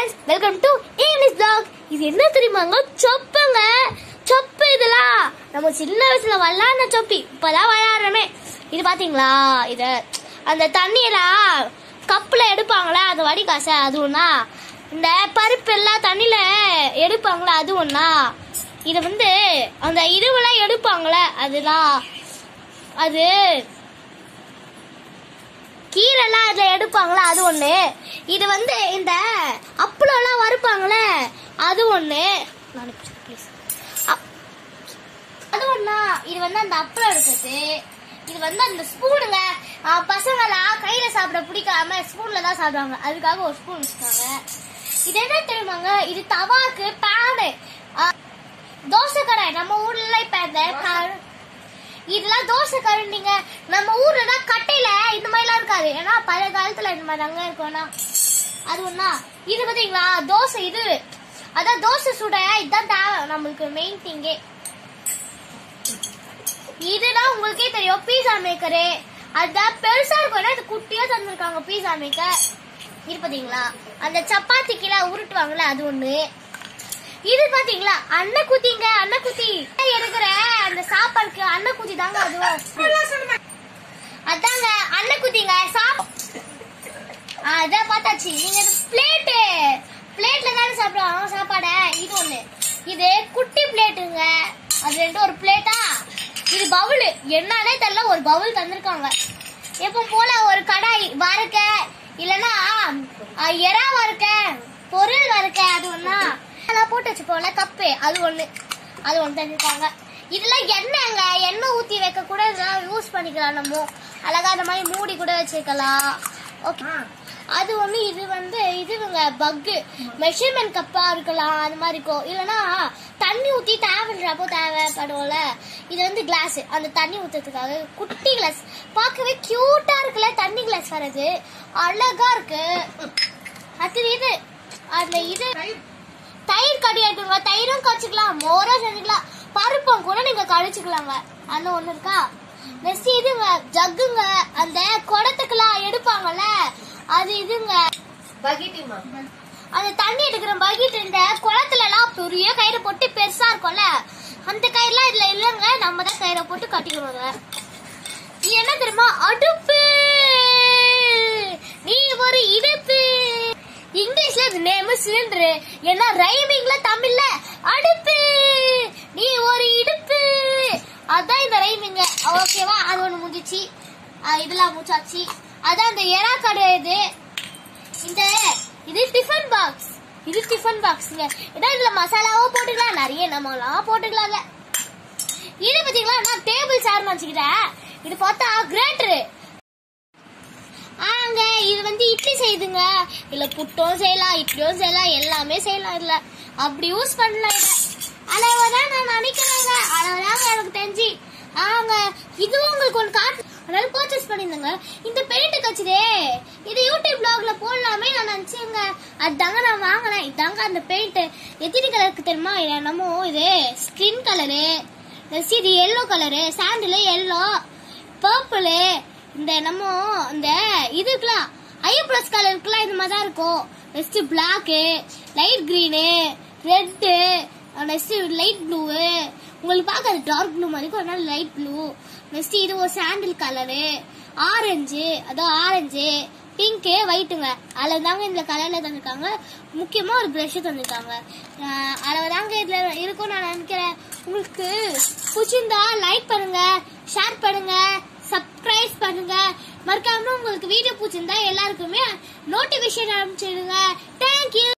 friends welcome to English blog இது என்ன தெரியுமாங்க சொப்புங்க சொப்பு இதெல்லாம் நம்ம சின்ன வயசுல விளாட்ன சொப்பி இப்பதான் விளையாடுறோமே இது பாத்தீங்களா இது அந்த தண்ணியெல்லாம் கப்புல எடுப்பாங்களே அது வடிகாசை அது ஒண்ணா இந்த பருப்பு எல்லாம் தண்ணியில எடுப்பாங்களே அது ஒண்ணா இது வந்து அந்த இதுவெல்லாம் எடுப்பாங்களே அதெல்லாம் அது கீரைலாம் அதில் எடுப்பாங்களே அது ஒன்று இது வந்து இந்த அப்பளம்லாம் வறுப்பாங்களே அது ஒன்று ப்ளீஸ் அது ஒன்றா இது வந்து அந்த அப்பளம் இருக்குது இது வந்து அந்த ஸ்பூனுங்க பசங்களாம் கையில் சாப்பிட பிடிக்காம ஸ்பூனில் தான் சாப்பிடுவாங்க அதுக்காக ஒரு ஸ்பூன் வச்சுக்காங்க இது என்ன தெரியுமாங்க இது தவாக்கு பேனு தோசை கடை நம்ம ஊர்ல இப்ப இந்த க- இதெல்லாம் தோசை கரண்டிங்க நம்ம ஊர்ல தான் கட்டையில இந்த மாதிரிலாம் இருக்காது ஏன்னா பழைய காலத்துல இந்த மாதிரி அங்க இருக்கும்னா அது ஒண்ணா இது பாத்தீங்களா தோசை இது அதான் தோசை சுட இதுதான் தேவை நம்மளுக்கு மெயின் திங்கே இதுதான் உங்களுக்கே தெரியும் பீஸா மேக்கரு அதுதான் பெருசா இருக்கும் இது குட்டியா தந்திருக்காங்க பீஸா மேக்கர் இது பாத்தீங்களா அந்த சப்பாத்திக்கெல்லாம் உருட்டுவாங்கல்ல அது ஒண்ணு இது பாத்தீங்களா அன்ன குத்திங்க அன்ன குத்தி எடுக்கிற அந்த சாப்பாடுக்கு அன்ன குத்தி தாங்க அதுவும் அதாங்க அன்ன குத்திங்க சாப் அதான் பார்த்தாச்சு நீங்க பிளேட்டு பிளேட்ல தானே சாப்பிடுவாங்க சாப்பாட இது ஒண்ணு இது குட்டி பிளேட்டுங்க அது ரெண்டு ஒரு பிளேட்டா இது பவுல் என்னன்னே தெரியல ஒரு பவுல் தந்திருக்காங்க எப்போ போல ஒரு கடாய் வறுக்க இல்லனா அஹ், எறா வறுக்க பொருள் வறுக்க அது ஒண்ணா அதெல்லாம் போட்டு வச்சுப்போம்ல கப்பு அது ஒண்ணு அது ஒண்ணு தந்திருக்காங்க இதுல எண்ணெய்ங்க எண்ணெய் ஊத்தி வைக்க கூட இதெல்லாம் யூஸ் பண்ணிக்கலாம் நம்ம அழகா அந்த மாதிரி மூடி கூட வச்சுக்கலாம் ஓகே அது ஒண்ணு இது வந்து இதுங்க பக்கு மெஷர்மெண்ட் கப்பா இருக்கலாம் அது மாதிரி இருக்கும் இல்லனா தண்ணி ஊத்தி தேவைன்றப்போ தேவைப்படும்ல இது வந்து கிளாஸ் அந்த தண்ணி ஊத்துறதுக்காக குட்டி கிளாஸ் பார்க்கவே கியூட்டா இருக்குல்ல தண்ணி கிளாஸ் வரது அழகா இருக்கு அடுத்தது இது அதுல இது தயிர் கடியாட்டுங்க தயிரும் கடிச்சுக்கலாம் மோரும் செஞ்சுக்கலாம் பருப்பம் கூட நீங்க கடிச்சுக்கலாங்க அந்த ஒண்ணு இருக்கா நெக்ஸ்ட் இதுங்க ஜக்குங்க அந்த குடத்துக்கெல்லாம் எடுப்பாங்கல்ல அது இதுங்க பகிட்டிமா அந்த தண்ணி எடுக்கிற பக்கெட் இந்த குளத்துல எல்லாம் பெரிய கயிறு போட்டு பெருசா இருக்கும்ல அந்த கயிறுலாம் இதுல இல்லங்க நம்ம தான் கயிறை போட்டு கட்டிக்கணுங்க இது என்ன தெரியுமா அடுப்பு நீ ஒரு இடுப்பு இங்கிலீஷ்ல இது நேம் சிலிண்டர் ஏன்னா ரைமிங்ல தமிழ்ல அடுப்பு நீ ஒரு இடுப்பு அதான் இந்த ரைமிங்க ஓகேவா அது ஒண்ணு முடிஞ்சிச்சு அஹ் இதெல்லாம் முடிச்சாச்சு அதான் இந்த எறா கடை இது இந்த இது டிஃபன் பாக்ஸ் இது டிஃபன் பாக்ஸ்ங்க இதான் இதுல மசாலாவும் போட்டுக்கலாம் நிறைய நம்மலாம் போட்டுக்கலாங்க இது பாத்தீங்களா நான் டேபிள் சேர்னு வச்சுக்கிட்டேன் இது பார்த்தா கிரேட்டரு ஆங்க இது வந்து இட்லி செய்யுதுங்க இல்ல புட்டும் செய்யலாம் இட்லியும் செய்யலாம் எல்லாமே செய்யலாம் இதுல அப்படி யூஸ் பண்ணலாம் இத அளவுதான் நான் நினைக்கிறேங்க அளவுதாங்க எனக்கு தெரிஞ்சு ஆங்க இதுவும் உங்களுக்கு ஒன்று காட்டு அதனால பர்ச்சேஸ் பண்ணிருந்தேங்க இந்த பெயிண்ட் கச்சுதே இது யூடியூப் பிளாக்ல போடலாமே நான் நினைச்சேங்க அதுதாங்க நான் வாங்கினேன் இதாங்க அந்த பெயிண்ட் எத்தனை கலருக்கு தெரியுமா இது என்னமோ இது ஸ்கின் கலரு இது yellow colour sandal yellow purple இந்த என்னமோ இந்த இதுக்கெல்லாம் ஐப்ளஸ் கலருக்குலாம் இது மாதிரி தான் இருக்கும் next black light green red next light blue உங்களுக்கு பார்க்க அது டார்க் ப்ளூ மாதிரி இருக்கும் அதனால லைட் ப்ளூ நெக்ஸ்ட் இது ஒரு சாண்டில் கலரு ஆரஞ்சு அதோ ஆரஞ்சு பிங்க்கு ஒயிட்டுங்க அதில் தாங்க இந்த கலரில் தந்திருக்காங்க முக்கியமாக ஒரு ப்ரஷ் தந்திருக்காங்க அஹ் அதில் தாங்க இதில் இருக்கும் நான் நினைக்கிறேன் உங்களுக்கு பிடிச்சிருந்தா லைக் பண்ணுங்க ஷேர் பண்ணுங்க சப்ஸ்கிரைப் பண்ணுங்க மறக்காம உங்களுக்கு வீடியோ பிடிச்சிருந்தா எல்லாருக்குமே நோட்டிபிகேஷன் அனுப்பிச்சிடுங்க தேங்க்யூ